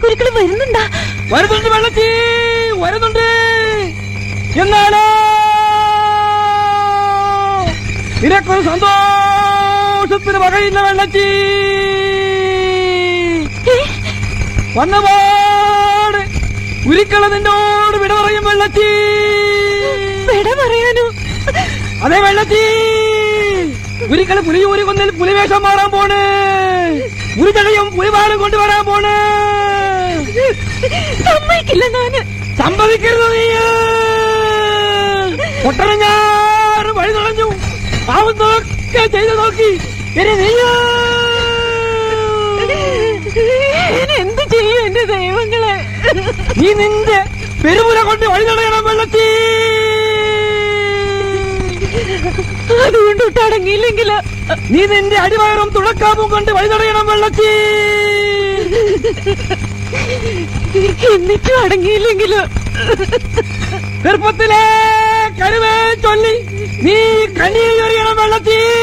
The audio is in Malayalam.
പുലിക്കളി വരുന്നുണ്ടാ വരുന്നുണ്ട് വെള്ളത്തി വരുന്നുണ്ട് എന്നാലോ നിനക്കൊരു സന്തോഷത്തിന് വകയില്ല വെള്ളത്തി ഏ, വന്നപാട് ഉരുക്കള നിന്നോട് വിട പറയും വെള്ളത്തി വിട പറയാനോ അതെ വെള്ളത്തി ഒരിക്കൽ പുലിയൂരി കൊന്നിൽ പുലിവേഷം മാറാൻ പോണ് ഉരുതകയും പുലിപാലും കൊണ്ടുവരാൻ പോണ് സമ്മതിക്കില്ല ഞാന് സമ്മതിക്കരുത് നീ പൊട്ടനങ്ങാറ് വഴി നുഴഞ്ഞു ആവുന്നതൊക്കെ ചെയ്തു നോക്കി ഇനി നീ ഞാൻ എന്ത് ചെയ്യും എന്റെ ദൈവങ്ങളെ നീ നിന്റെ പെരുമുല കൊണ്ട് വഴി നടയണം വെള്ളത്തി അതുകൊണ്ട് അടങ്ങിയില്ലെങ്കിലോ നീ നിന്റെ അടിവയറും തുളക്കാമും കൊണ്ട് വഴി നടയണം വെള്ളത്തി എന്നിട്ടും അടങ്ങിയില്ലെങ്കിലോ ഗർഭത്തിലെ കരുവേ ചൊല്ലി നീ കണ്ണീർ എറിയണം വെള്ളത്തി